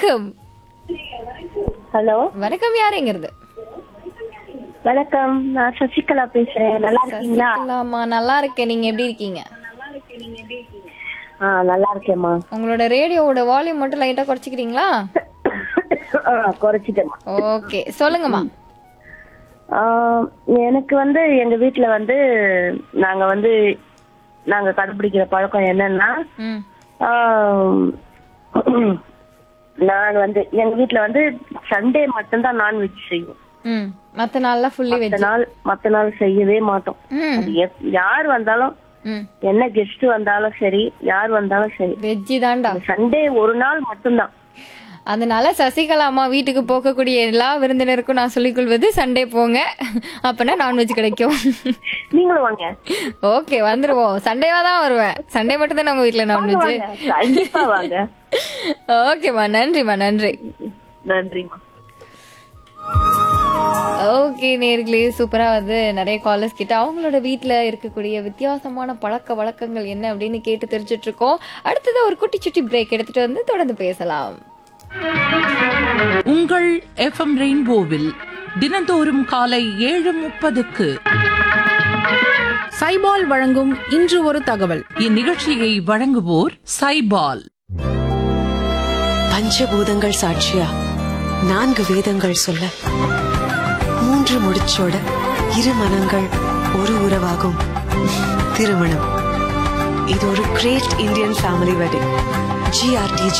வணக்கம் ஹலோ வணக்கம் யாருங்கிறது வணக்கம் நான் சசிகலா பேசுறேன் நல்லா இருக்கீங்களா சசிகலாமா நல்லா இருக்கேன் நீங்க எப்படி இருக்கீங்க ஆ நல்லா இருக்கேம்மா உங்களோட ரேடியோவோட வால்யூம் மட்டும் லைட்டா குறைச்சிக்கிறீங்களா ஆ, குறைச்சிட்டேம்மா ஓகே சொல்லுங்கம்மா ஆ, எனக்கு வந்து எங்க வீட்ல வந்து நாங்க வந்து நாங்க கடைபிடிக்கிற பழக்கம் என்னன்னா ம் ஆ, நான் வந்து எங்க வீட்ல வந்து சண்டே மட்டும்தான் நான்வெஜ் செய்வோம் ம் மத்த நாள்லாம் ஃபுல்லி மத்த வெஜ் நாள் மத்த நாள் செய்யவே மாட்டோம் ம் அது எப்- யார் வந்தாலும் ம் என்ன கெஸ்ட் வந்தாலும் சரி யார் வந்தாலும் சரி வெஜ்ஜி தான்டா சண்டே ஒரு நாள் மட்டும்தான் அதனால சசிகலா அம்மா வீட்டுக்கு போகக்கூடிய எல்லா விருந்தினருக்கும் நான் சொல்லிக் கொள்வது சண்டே போங்க அப்பனா நான்வெஜ் கிடைக்கும் நீங்களும் வாங்க ஓகே வந்துருவோம் சண்டேவா தான் வருவேன் சண்டே மட்டும் தான் நம்ம வீட்ல நான்வெஜ் வாங்க. கண்டிப்பா வாங்க ஓகேம்மா நன்றிம்மா நன்றி நன்றிம்மா ஓகே நேர்களே சூப்பரா வந்து நிறைய காலர்ஸ் கிட்ட அவங்களோட வீட்ல இருக்கக்கூடிய வித்தியாசமான பழக்க வழக்கங்கள் என்ன அப்படின்னு கேட்டு தெரிஞ்சுட்டு இருக்கோம் அடுத்தது ஒரு குட்டி சுட்டி பிரேக் எடுத்துட்டு வந்து தொடர்ந்து பேசலாம் உங்கள் எஃப்எம் ரெயின்போவில் தினந்தோறும் காலை ஏழு முப்பதுக்கு சைபால் வழங்கும் இன்று ஒரு தகவல் இந்நிகழ்ச்சியை வழங்குவோர் சைபால் பஞ்சபூதங்கள் சாட்சியா நான்கு வேதங்கள் சொல்ல மூன்று முடிச்சோட இரு மனங்கள் ஒரு உறவாகும் திருமணம் இது ஒரு great Indian family wedding GRT